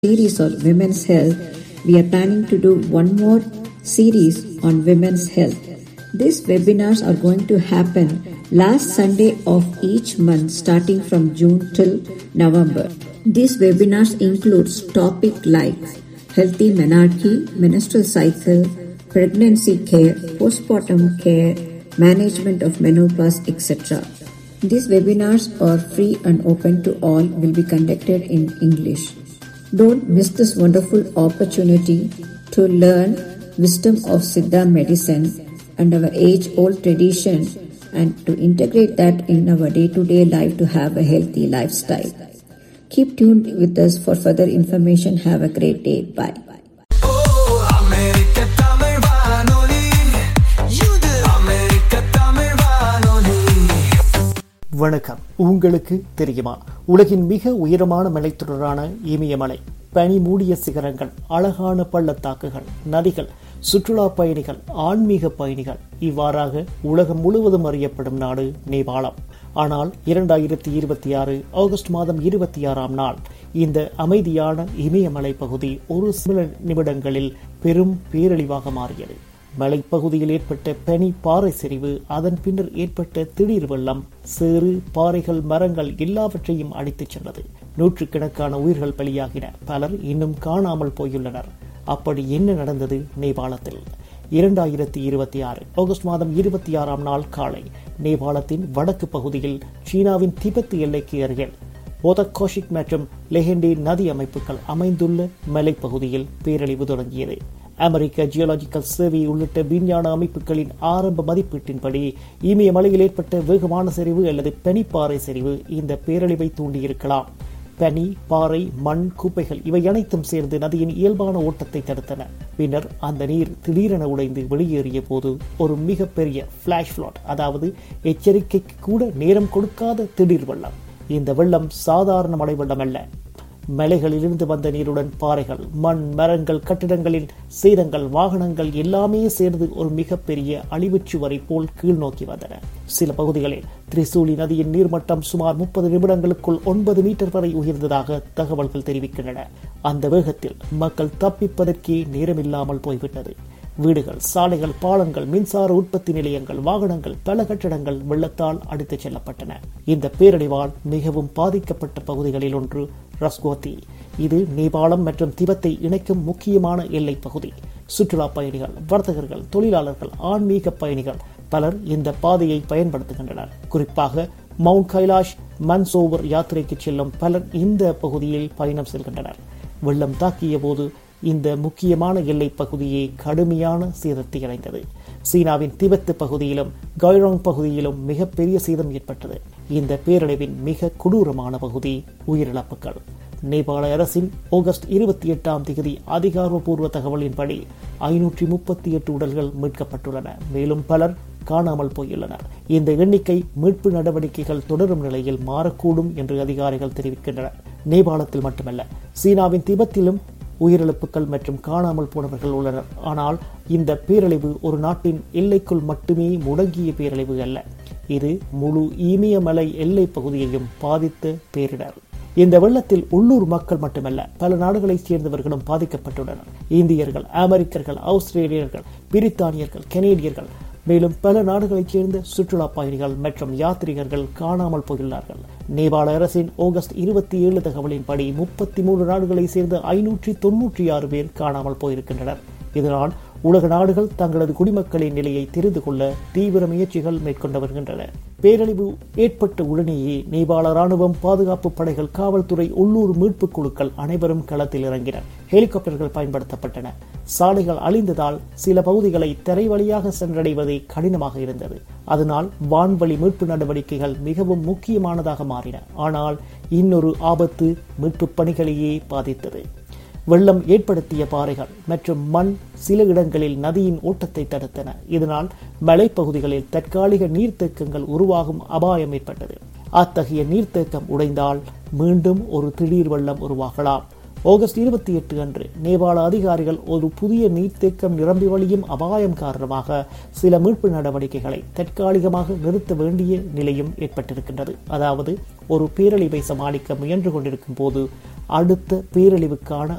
series on women's health, we are planning to do one more series on women's health. These webinars are going to happen last Sunday of each month starting from June till November. These webinars includes topic like healthy menarche, menstrual cycle, pregnancy care, postpartum care, management of menopause, etc. These webinars are free and open to all, will be conducted in English. Don't miss this wonderful opportunity to learn wisdom of Siddha medicine and our age old tradition and to integrate that in our day to day life to have a healthy lifestyle. Keep tuned with us for further information. Have a great day. Bye. அமெரிக்க தமிழ் வானொலி இது அமெரிக்க தமிழ் வானொலி வணக்கம் உங்களுக்கு தெரியுமா உலகின் மிக உயரமான மலைத்தொடரான இமயமலை பனி மூடிய சிகரங்கள் அழகான பள்ளத்தாக்குகள் நதிகள் சுற்றுலா பயணிகள் ஆன்மீக பயணிகள் இவ்வாறாக உலகம் முழுவதும் அறியப்படும் நாடு நேபாளம் ஆனால் இரண்டாயிரத்தி இருபத்தி ஆறு ஆகஸ்ட் மாதம் இருபத்தி ஆறாம் நாள் இந்த அமைதியான இமயமலை பகுதி ஒரு சில நிமிடங்களில் பெரும் பேரழிவாக மாறியது மலைப்பகுதியில் ஏற்பட்ட பனி பாறை சரிவு அதன் பின்னர் ஏற்பட்ட திடீர் வெள்ளம் சேறு பாறைகள் மரங்கள் எல்லாவற்றையும் அடித்துச் சென்றது நூற்றுக்கணக்கான உயிர்கள் பலியாகின பலர் இன்னும் காணாமல் போயுள்ளனர் அப்படி என்ன நடந்தது நேபாளத்தில் இரண்டாயிரத்தி இருபத்தி ஆறு ஆகஸ்ட் மாதம் இருபத்தி ஆறாம் நாள் காலை நேபாளத்தின் வடக்கு பகுதியில் சீனாவின் திபெத் எல்லைக்கு அருகில் போதக்கோஷிக் மற்றும் லெஹெண்டே நதி அமைப்புகள் அமைந்துள்ள மலைப்பகுதியில் பேரழிவு தொடங்கியது அமெரிக்க ஜியோலாஜிக்கல் சர்வே உள்ளிட்ட விஞ்ஞான அமைப்புகளின் ஆரம்ப மதிப்பீட்டின்படி இமயமலையில் ஏற்பட்ட வேகமான சரிவு அல்லது பனிப்பாறை சரிவு இந்த பேரழிவை தூண்டியிருக்கலாம் பனி பாறை மண் குப்பைகள் இவை அனைத்தும் சேர்ந்து நதியின் இயல்பான ஓட்டத்தை தடுத்தன பின்னர் அந்த நீர் திடீரென உடைந்து வெளியேறிய போது ஒரு மிகப்பெரிய பிளாஷ் ஃபிளாட் அதாவது எச்சரிக்கைக்கு கூட நேரம் கொடுக்காத திடீர் வெள்ளம் இந்த வெள்ளம் சாதாரண மழை வெள்ளம் அல்ல மலைகளிலிருந்து வந்த நீருடன் பாறைகள் மண் மரங்கள் கட்டிடங்களின் சேதங்கள் வாகனங்கள் எல்லாமே சேர்ந்து ஒரு மிகப்பெரிய அழிவுச் சுவரை போல் கீழ் நோக்கி வந்தன சில பகுதிகளில் திரிசூலி நதியின் நீர்மட்டம் சுமார் முப்பது நிமிடங்களுக்குள் ஒன்பது மீட்டர் வரை உயர்ந்ததாக தகவல்கள் தெரிவிக்கின்றன அந்த வேகத்தில் மக்கள் தப்பிப்பதற்கே நேரமில்லாமல் போய்விட்டது வீடுகள் சாலைகள் பாலங்கள் மின்சார உற்பத்தி நிலையங்கள் வாகனங்கள் பல கட்டடங்கள் வெள்ளத்தால் அடித்துச் செல்லப்பட்டன இந்த பேரழிவால் மிகவும் பாதிக்கப்பட்ட பகுதிகளில் ஒன்று ரஸ்கோத்தி இது நேபாளம் மற்றும் திபெத்தை இணைக்கும் முக்கியமான எல்லை பகுதி சுற்றுலா பயணிகள் வர்த்தகர்கள் தொழிலாளர்கள் ஆன்மீக பயணிகள் பலர் இந்த பாதையை பயன்படுத்துகின்றனர் குறிப்பாக மவுண்ட் கைலாஷ் மன்சோவர் யாத்திரைக்கு செல்லும் பலர் இந்த பகுதியில் பயணம் செல்கின்றனர் வெள்ளம் தாக்கிய போது இந்த முக்கியமான எல்லை பகுதியே கடுமையான சேதத்தை அடைந்தது சீனாவின் திபெத்து பகுதியிலும் கைரோங் பகுதியிலும் மிகப்பெரிய சேதம் ஏற்பட்டது இந்த பேரழிவின் மிக கொடூரமான பகுதி உயிரிழப்புகள் நேபாள அரசின் ஆகஸ்ட் இருபத்தி எட்டாம் தேதி அதிகாரப்பூர்வ தகவலின்படி ஐநூற்றி முப்பத்தி எட்டு உடல்கள் மீட்கப்பட்டுள்ளன மேலும் பலர் காணாமல் போயுள்ளனர் இந்த எண்ணிக்கை மீட்பு நடவடிக்கைகள் தொடரும் நிலையில் மாறக்கூடும் என்று அதிகாரிகள் தெரிவிக்கின்றனர் நேபாளத்தில் மட்டுமல்ல சீனாவின் திபெத்திலும் உயிரிழப்புகள் மற்றும் காணாமல் போனவர்கள் உள்ளனர் ஆனால் இந்த பேரழிவு ஒரு நாட்டின் எல்லைக்குள் மட்டுமே முடங்கிய பேரழிவு அல்ல இது முழு இமயமலை எல்லை பகுதியையும் பாதித்த பேரிடர் இந்த வெள்ளத்தில் உள்ளூர் மக்கள் மட்டுமல்ல பல நாடுகளைச் சேர்ந்தவர்களும் பாதிக்கப்பட்டுள்ளனர் இந்தியர்கள் அமெரிக்கர்கள் ஆஸ்திரேலியர்கள் பிரித்தானியர்கள் கனேடியர்கள் மேலும் பல நாடுகளைச் சேர்ந்த சுற்றுலா பயணிகள் மற்றும் யாத்ரிகர்கள் காணாமல் போயுள்ளார்கள் நேபாள அரசின் ஆகஸ்ட் இருபத்தி ஏழு தகவலின்படி முப்பத்தி மூன்று நாடுகளைச் சேர்ந்த ஐநூற்றி தொன்னூற்றி ஆறு பேர் காணாமல் போயிருக்கின்றனர் இதனால் உலக நாடுகள் தங்களது குடிமக்களின் நிலையை தெரிந்து கொள்ள தீவிர முயற்சிகள் மேற்கொண்டு வருகின்றன பேரழிவு ஏற்பட்ட உடனேயே நேபாள ராணுவம் பாதுகாப்பு படைகள் காவல்துறை உள்ளூர் மீட்புக் குழுக்கள் அனைவரும் களத்தில் இறங்கினர் ஹெலிகாப்டர்கள் பயன்படுத்தப்பட்டன சாலைகள் அழிந்ததால் சில பகுதிகளை தரை வழியாக சென்றடைவதே கடினமாக இருந்தது அதனால் வான்வழி மீட்பு நடவடிக்கைகள் மிகவும் முக்கியமானதாக மாறின ஆனால் இன்னொரு ஆபத்து மீட்பு பணிகளையே பாதித்தது வெள்ளம் ஏற்படுத்திய பாறைகள் மற்றும் மண் சில இடங்களில் நதியின் ஓட்டத்தை தடுத்தன இதனால் மலைப்பகுதிகளில் தற்காலிக நீர்த்தேக்கங்கள் உருவாகும் அபாயம் ஏற்பட்டது அத்தகைய நீர்த்தேக்கம் உடைந்தால் மீண்டும் ஒரு திடீர் வெள்ளம் உருவாகலாம் ஆகஸ்ட் இருபத்தி எட்டு அன்று நேபாள அதிகாரிகள் ஒரு புதிய நீர்த்தேக்கம் நிரம்பி வழியும் அபாயம் காரணமாக சில மீட்பு நடவடிக்கைகளை தற்காலிகமாக நிறுத்த வேண்டிய நிலையும் ஏற்பட்டிருக்கின்றது அதாவது ஒரு பேரழிவை சமாளிக்க முயன்று கொண்டிருக்கும் போது அடுத்த பேரழிவுக்கான